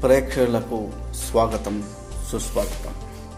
ప్రేక్షకులకు స్వాగతం సుస్వాగతం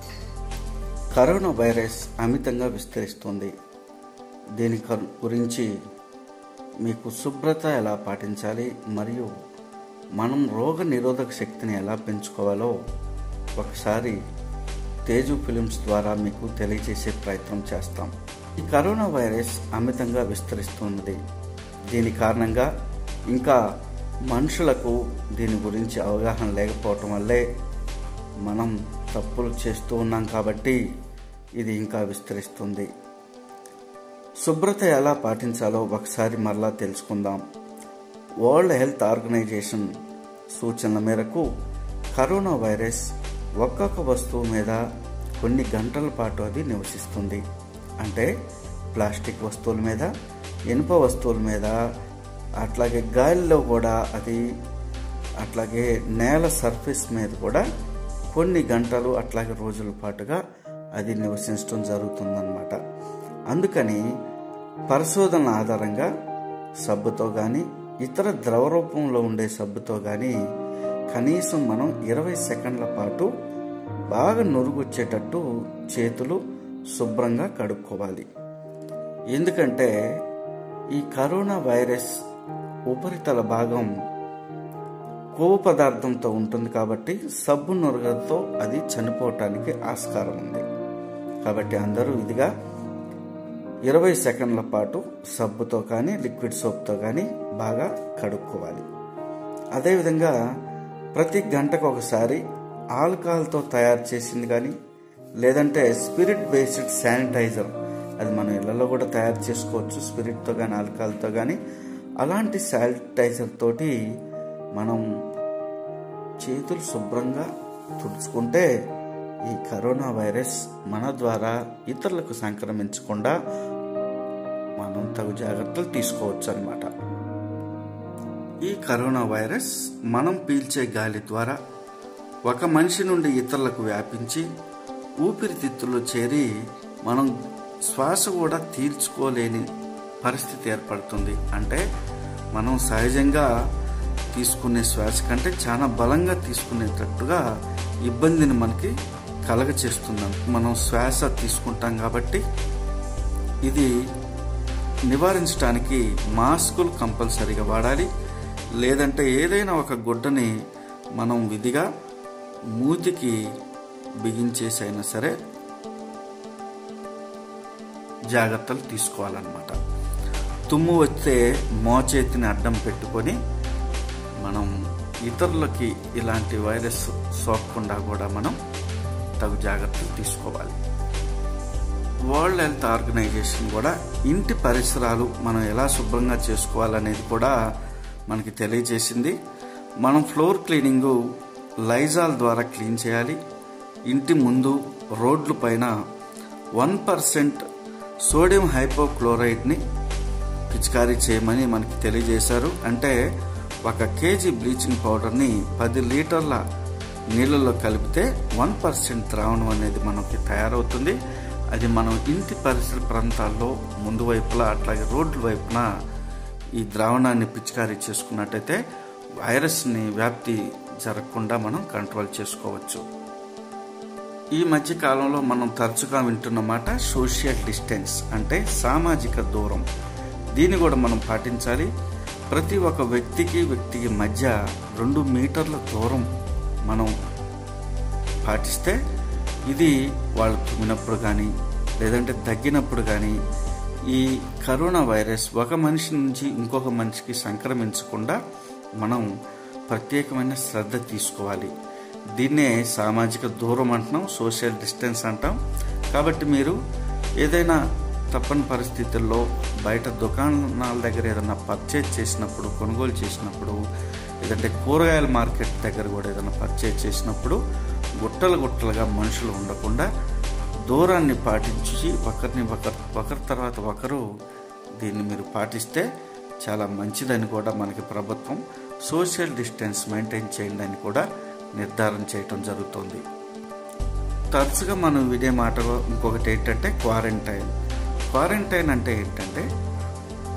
కరోనా వైరస్ అమితంగా విస్తరిస్తుంది దీని కర్- గురించి మీకు శుభ్రత ఎలా పాటించాలి మరియు మనం రోగ నిరోధక శక్తిని ఎలా పెంచుకోవాలో ఒకసారి తేజు ఫిలిమ్స్ ద్వారా మీకు తెలియజేసే ప్రయత్నం చేస్తాం ఈ కరోనా వైరస్ అమితంగా విస్తరిస్తున్నది దీని కారణంగా ఇంకా మనుషులకు దీని గురించి అవగాహన లేకపోవటం వల్లే మనం తప్పులు చేస్తూ ఉన్నాం కాబట్టి ఇది ఇంకా విస్తరిస్తుంది శుభ్రత ఎలా పాటించాలో ఒకసారి మరలా తెలుసుకుందాం వరల్డ్ హెల్త్ ఆర్గనైజేషన్ సూచనల మేరకు కరోనా వైరస్ ఒక్కొక్క వస్తువు మీద కొన్ని గంటల పాటు అది నివసిస్తుంది అంటే ప్లాస్టిక్ వస్తువుల మీద ఇనుప వస్తువుల మీద అట్లాగే గాలిలో కూడా అది అట్లాగే నేల సర్ఫేస్ మీద కూడా కొన్ని గంటలు అట్లాగే రోజుల పాటుగా అది నివసించడం జరుగుతుందన్నమాట అందుకని పరిశోధనల ఆధారంగా సబ్బుతో కానీ ఇతర ద్రవ రూపంలో ఉండే సబ్బుతో కానీ కనీసం మనం ఇరవై సెకండ్ల పాటు బాగా నురుగొచ్చేటట్టు చేతులు శుభ్రంగా కడుక్కోవాలి ఎందుకంటే ఈ కరోనా వైరస్ ఉపరితల భాగం కొవ్వు పదార్థంతో ఉంటుంది కాబట్టి సబ్బు నురగతో అది చనిపోవటానికి ఆస్కారం ఉంది కాబట్టి అందరూ ఇదిగా ఇరవై సెకండ్ల పాటు సబ్బుతో కానీ లిక్విడ్ సోప్తో కానీ బాగా కడుక్కోవాలి అదేవిధంగా ప్రతి గంటకు ఒకసారి ఆల్కహాల్తో తయారు చేసింది కానీ లేదంటే స్పిరిట్ బేస్డ్ శానిటైజర్ అది మన ఇళ్లలో కూడా తయారు చేసుకోవచ్చు స్పిరిట్తో కానీ ఆల్కహాల్తో కానీ అలాంటి శానిటైజర్ తోటి మనం చేతులు శుభ్రంగా తుడుచుకుంటే ఈ కరోనా వైరస్ మన ద్వారా ఇతరులకు సంక్రమించకుండా మనం తగు జాగ్రత్తలు తీసుకోవచ్చు అన్నమాట ఈ కరోనా వైరస్ మనం పీల్చే గాలి ద్వారా ఒక మనిషి నుండి ఇతరులకు వ్యాపించి ఊపిరితిత్తుల్లో చేరి మనం శ్వాస కూడా తీర్చుకోలేని పరిస్థితి ఏర్పడుతుంది అంటే మనం సహజంగా తీసుకునే శ్వాస కంటే చాలా బలంగా తీసుకునేటట్టుగా ఇబ్బందిని మనకి కలగచేస్తున్నాం మనం శ్వాస తీసుకుంటాం కాబట్టి ఇది నివారించడానికి మాస్కులు కంపల్సరీగా వాడాలి లేదంటే ఏదైనా ఒక గుడ్డని మనం విధిగా మూతికి బిగించేసైనా సరే జాగ్రత్తలు తీసుకోవాలన్నమాట తుమ్ము వస్తే మోచేతిని అడ్డం పెట్టుకొని మనం ఇతరులకి ఇలాంటి వైరస్ సోకకుండా కూడా మనం తగు జాగ్రత్తలు తీసుకోవాలి వరల్డ్ హెల్త్ ఆర్గనైజేషన్ కూడా ఇంటి పరిసరాలు మనం ఎలా శుభ్రంగా చేసుకోవాలనేది కూడా మనకి తెలియజేసింది మనం ఫ్లోర్ క్లీనింగ్ లైజాల్ ద్వారా క్లీన్ చేయాలి ఇంటి ముందు రోడ్ల పైన వన్ పర్సెంట్ సోడియం హైపోక్లోరైడ్ని పిచికారీ చేయమని మనకి తెలియజేశారు అంటే ఒక కేజీ బ్లీచింగ్ పౌడర్ని పది లీటర్ల నీళ్ళలో కలిపితే వన్ పర్సెంట్ ద్రావణం అనేది మనకి తయారవుతుంది అది మనం ఇంటి పరిసర ప్రాంతాల్లో ముందు వైపులా అట్లాగే రోడ్ల వైపున ఈ ద్రావణాన్ని పిచికారీ చేసుకున్నట్టయితే వైరస్ని వ్యాప్తి జరగకుండా మనం కంట్రోల్ చేసుకోవచ్చు ఈ మధ్య కాలంలో మనం తరచుగా వింటున్న మాట సోషల్ డిస్టెన్స్ అంటే సామాజిక దూరం దీన్ని కూడా మనం పాటించాలి ప్రతి ఒక్క వ్యక్తికి వ్యక్తికి మధ్య రెండు మీటర్ల దూరం మనం పాటిస్తే ఇది వాళ్ళు తుమ్మినప్పుడు కానీ లేదంటే తగ్గినప్పుడు కానీ ఈ కరోనా వైరస్ ఒక మనిషి నుంచి ఇంకొక మనిషికి సంక్రమించకుండా మనం ప్రత్యేకమైన శ్రద్ధ తీసుకోవాలి దీన్నే సామాజిక దూరం అంటున్నాం సోషల్ డిస్టెన్స్ అంటాం కాబట్టి మీరు ఏదైనా తప్పని పరిస్థితుల్లో బయట దుకాణాల దగ్గర ఏదైనా పర్చేజ్ చేసినప్పుడు కొనుగోలు చేసినప్పుడు లేదంటే కూరగాయల మార్కెట్ దగ్గర కూడా ఏదైనా పర్చేజ్ చేసినప్పుడు గుట్టలు గుట్టలుగా మనుషులు ఉండకుండా దూరాన్ని పాటించి ఒకరిని ఒకరు ఒకరి తర్వాత ఒకరు దీన్ని మీరు పాటిస్తే చాలా మంచిదని కూడా మనకి ప్రభుత్వం సోషల్ డిస్టెన్స్ మెయింటైన్ చేయండి అని కూడా నిర్ధారణ చేయటం జరుగుతుంది తరచుగా మనం వినే మాట ఇంకొకటి ఏంటంటే క్వారంటైన్ క్వారంటైన్ అంటే ఏంటంటే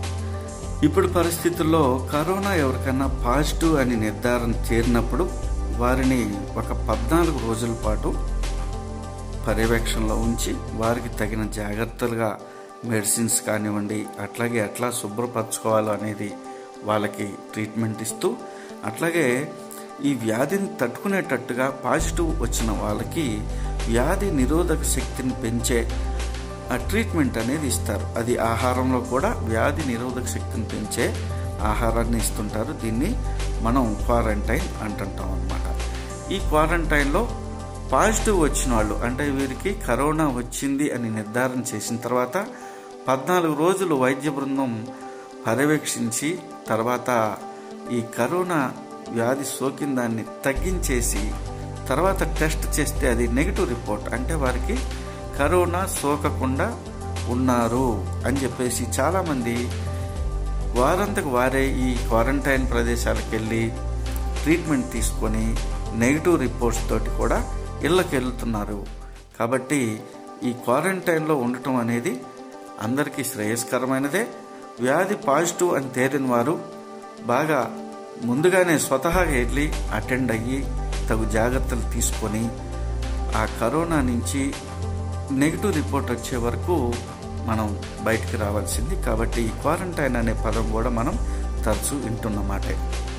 ఇప్పుడు పరిస్థితుల్లో కరోనా ఎవరికైనా పాజిటివ్ అని నిర్ధారణ చేరినప్పుడు వారిని ఒక పద్నాలుగు రోజుల పాటు పర్యవేక్షణలో ఉంచి వారికి తగిన జాగ్రత్తలుగా మెడిసిన్స్ కానివ్వండి అట్లాగే ఎట్లా శుభ్రపరచుకోవాలో అనేది వాళ్ళకి ట్రీట్మెంట్ ఇస్తూ అట్లాగే ఈ వ్యాధిని తట్టుకునేటట్టుగా పాజిటివ్ వచ్చిన వాళ్ళకి వ్యాధి నిరోధక శక్తిని పెంచే ఆ ట్రీట్మెంట్ అనేది ఇస్తారు అది ఆహారంలో కూడా వ్యాధి నిరోధక శక్తిని పెంచే ఆహారాన్ని ఇస్తుంటారు దీన్ని మనం క్వారంటైన్ అంటుంటాం అనమాట ఈ క్వారంటైన్లో పాజిటివ్ వచ్చిన వాళ్ళు అంటే వీరికి కరోనా వచ్చింది అని నిర్ధారణ చేసిన తర్వాత పద్నాలుగు రోజులు వైద్య బృందం పర్యవేక్షించి తర్వాత ఈ కరోనా వ్యాధి సోకిన దాన్ని తగ్గించేసి తర్వాత టెస్ట్ చేస్తే అది నెగిటివ్ రిపోర్ట్ అంటే వారికి కరోనా సోకకుండా ఉన్నారు అని చెప్పేసి చాలామంది వారంతకు వారే ఈ క్వారంటైన్ ప్రదేశాలకు వెళ్ళి ట్రీట్మెంట్ తీసుకొని నెగిటివ్ రిపోర్ట్స్ తోటి కూడా ఇళ్ళకి వెళ్తున్నారు కాబట్టి ఈ క్వారంటైన్లో ఉండటం అనేది అందరికీ శ్రేయస్కరమైనదే వ్యాధి పాజిటివ్ అని తేలిన వారు బాగా ముందుగానే స్వతహాగా వెళ్ళి అటెండ్ అయ్యి తగు జాగ్రత్తలు తీసుకొని ఆ కరోనా నుంచి నెగిటివ్ రిపోర్ట్ వచ్చే వరకు మనం బయటికి రావాల్సింది కాబట్టి ఈ క్వారంటైన్ అనే పదం కూడా మనం తరచూ వింటున్నమాటే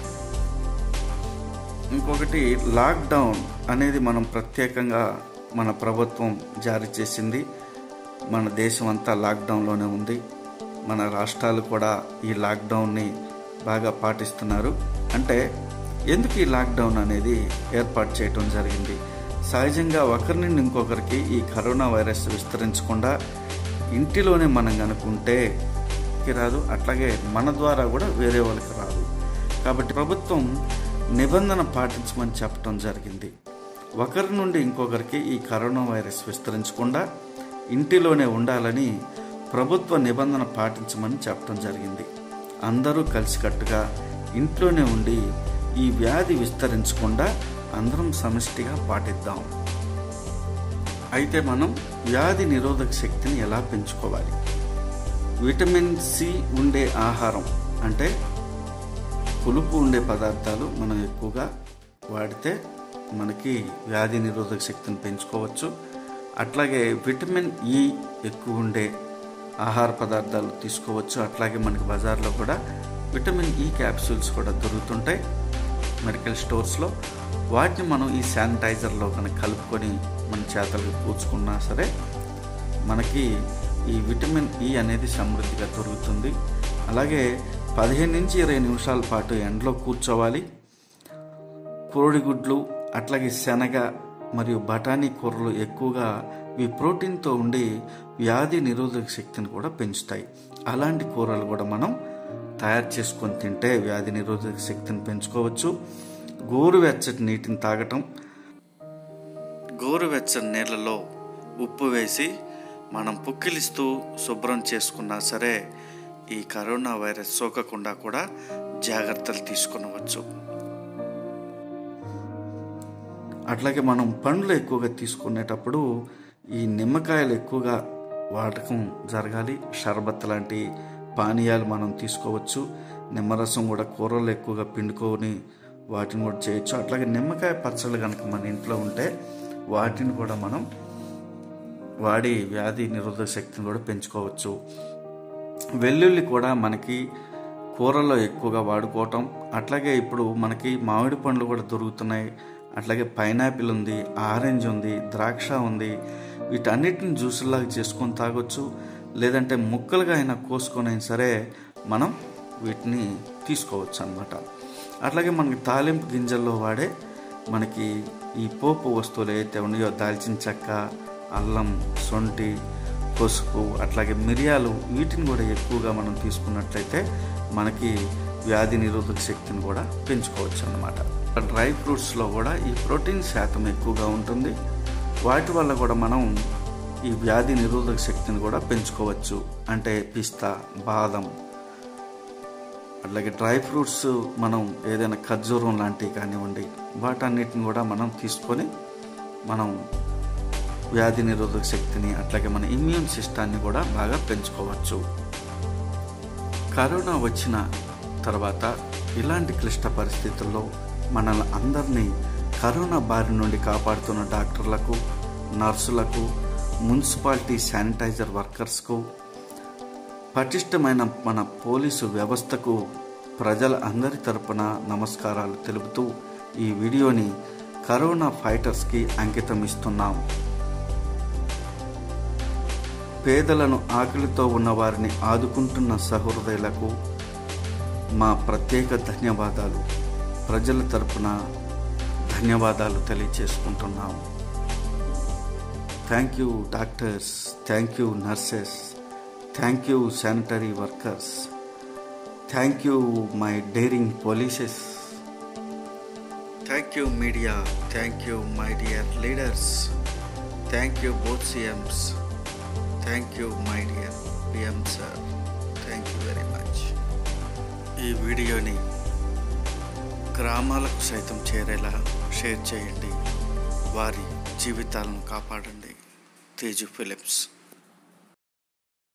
ఇంకొకటి లాక్డౌన్ అనేది మనం ప్రత్యేకంగా మన ప్రభుత్వం జారీ చేసింది మన దేశం అంతా లాక్డౌన్లోనే ఉంది మన రాష్ట్రాలు కూడా ఈ లాక్డౌన్ని బాగా పాటిస్తున్నారు అంటే ఎందుకు ఈ లాక్డౌన్ అనేది ఏర్పాటు చేయటం జరిగింది సహజంగా ఒకరి నుండి ఇంకొకరికి ఈ కరోనా వైరస్ విస్తరించకుండా ఇంటిలోనే మనం కనుకుంటే రాదు అట్లాగే మన ద్వారా కూడా వేరే వాళ్ళకి రాదు కాబట్టి ప్రభుత్వం నిబంధన పాటించమని చెప్పడం జరిగింది ఒకరి నుండి ఇంకొకరికి ఈ కరోనా వైరస్ విస్తరించకుండా ఇంటిలోనే ఉండాలని ప్రభుత్వ నిబంధన పాటించమని చెప్పడం జరిగింది అందరూ కలిసికట్టుగా ఇంట్లోనే ఉండి ఈ వ్యాధి విస్తరించకుండా అందరం సమిష్టిగా పాటిద్దాం అయితే మనం వ్యాధి నిరోధక శక్తిని ఎలా పెంచుకోవాలి విటమిన్ సి ఉండే ఆహారం అంటే పులుపు ఉండే పదార్థాలు మనం ఎక్కువగా వాడితే మనకి వ్యాధి నిరోధక శక్తిని పెంచుకోవచ్చు అట్లాగే విటమిన్ ఈ ఎక్కువ ఉండే ఆహార పదార్థాలు తీసుకోవచ్చు అట్లాగే మనకి బజార్లో కూడా విటమిన్ ఈ క్యాప్సూల్స్ కూడా దొరుకుతుంటాయి మెడికల్ స్టోర్స్లో వాటిని మనం ఈ శానిటైజర్లో కనుక కలుపుకొని మన చేతలకు పూచుకున్నా సరే మనకి ఈ విటమిన్ ఈ అనేది సమృద్ధిగా దొరుకుతుంది అలాగే పదిహేను నుంచి ఇరవై నిమిషాల పాటు ఎండలో కూర్చోవాలి కోడిగుడ్లు అట్లాగే శనగ మరియు బఠానీ కూరలు ఎక్కువగా ఇవి ప్రోటీన్తో ఉండి వ్యాధి నిరోధక శక్తిని కూడా పెంచుతాయి అలాంటి కూరలు కూడా మనం తయారు చేసుకొని తింటే వ్యాధి నిరోధక శక్తిని పెంచుకోవచ్చు గోరువెచ్చటి నీటిని తాగటం గోరువెచ్చని నీళ్ళలో ఉప్పు వేసి మనం పుక్కిలిస్తూ శుభ్రం చేసుకున్నా సరే ఈ కరోనా వైరస్ సోకకుండా కూడా జాగ్రత్తలు తీసుకునవచ్చు అట్లాగే మనం పండ్లు ఎక్కువగా తీసుకునేటప్పుడు ఈ నిమ్మకాయలు ఎక్కువగా వాడకం జరగాలి షర్బత్ లాంటి పానీయాలు మనం తీసుకోవచ్చు నిమ్మరసం కూడా కూరలు ఎక్కువగా పిండుకొని వాటిని కూడా చేయొచ్చు అట్లాగే నిమ్మకాయ పచ్చళ్ళు కనుక మన ఇంట్లో ఉంటే వాటిని కూడా మనం వాడి వ్యాధి నిరోధక శక్తిని కూడా పెంచుకోవచ్చు వెల్లుల్లి కూడా మనకి కూరల్లో ఎక్కువగా వాడుకోవటం అట్లాగే ఇప్పుడు మనకి మామిడి పండ్లు కూడా దొరుకుతున్నాయి అట్లాగే పైనాపిల్ ఉంది ఆరెంజ్ ఉంది ద్రాక్ష ఉంది వీటన్నిటిని జ్యూసులాగా చేసుకొని తాగొచ్చు లేదంటే ముక్కలుగా అయినా కోసుకొని అయినా సరే మనం వీటిని తీసుకోవచ్చు అనమాట అట్లాగే మనకి తాలింపు గింజల్లో వాడే మనకి ఈ పోపు వస్తువులు ఏవైతే ఉన్నాయో దాల్చిన చెక్క అల్లం సొంటి పసుపు అట్లాగే మిరియాలు వీటిని కూడా ఎక్కువగా మనం తీసుకున్నట్లయితే మనకి వ్యాధి నిరోధక శక్తిని కూడా పెంచుకోవచ్చు అన్నమాట డ్రై ఫ్రూట్స్లో కూడా ఈ ప్రోటీన్ శాతం ఎక్కువగా ఉంటుంది వాటి వల్ల కూడా మనం ఈ వ్యాధి నిరోధక శక్తిని కూడా పెంచుకోవచ్చు అంటే పిస్తా బాదం అట్లాగే డ్రై ఫ్రూట్స్ మనం ఏదైనా ఖర్జూరం లాంటివి కానివ్వండి వాటన్నిటిని కూడా మనం తీసుకొని మనం వ్యాధి నిరోధక శక్తిని అట్లాగే మన ఇమ్యూన్ సిస్టాన్ని కూడా బాగా పెంచుకోవచ్చు కరోనా వచ్చిన తర్వాత ఇలాంటి క్లిష్ట పరిస్థితుల్లో మనల్ని అందరినీ కరోనా బారి నుండి కాపాడుతున్న డాక్టర్లకు నర్సులకు మున్సిపాలిటీ శానిటైజర్ వర్కర్స్కు పటిష్టమైన మన పోలీసు వ్యవస్థకు ప్రజల అందరి తరపున నమస్కారాలు తెలుపుతూ ఈ వీడియోని కరోనా ఫైటర్స్కి అంకితం ఇస్తున్నాం పేదలను ఆకలితో ఉన్న వారిని ఆదుకుంటున్న సహృదయులకు మా ప్రత్యేక ధన్యవాదాలు ప్రజల తరపున ధన్యవాదాలు తెలియచేసుకుంటున్నాము thank you doctors thank you nurses thank you sanitary workers thank you my daring polices thank you media thank you my dear leaders thank you both CMs thank you my dear PM sir thank you very much ఈ వీడియోని గ్రామాలకు సైతం చేరేలా share చేయండి వారి జీవితాలను కాపాడండి Teju Philips